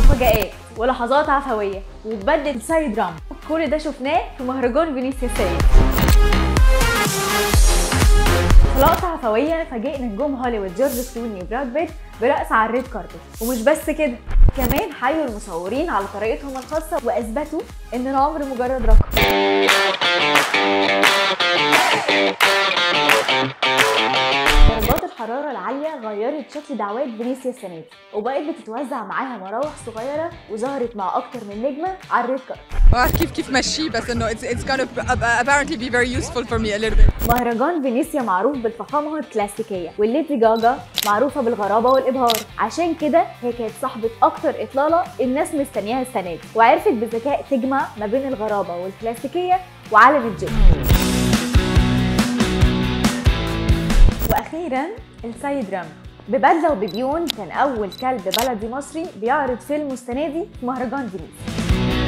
مفاجآت ولحظات عفوية وبدلة سايد رام كل ده شفناه في مهرجان فينيسيا سيد في لقطة عفوية فاجئنا نجوم هوليوود جورج كلوني وبراد بيت برقص على الريد كاربت ومش بس كده كمان حيوا المصورين على طريقتهم الخاصة وأثبتوا إن العمر مجرد رقم درجات الحرارة العالية غيرت شكل دعوات فينيسيا السنة دي وبقت بتتوزع معاها مراوح صغيرة وظهرت مع أكتر من نجمة على الريد كاربت وعارف كيف كيف ماشي بس انه it's, it's gonna apparently be very useful for me a little bit مهرجان فينيسيا معروف بالفخامة الكلاسيكية والليدي جاجا معروفة بالغرابة والإبهار عشان كده هي كانت صاحبة أكتر إطلالة الناس مستنياها السنة دي وعرفت بذكاء تجمع ما بين الغرابة والكلاسيكية وعالم الجيم واخيرا السيد رامي ببدله وببيون كان اول كلب بلدي مصري بيعرض فيلمه السنه دي في مهرجان فينيسيا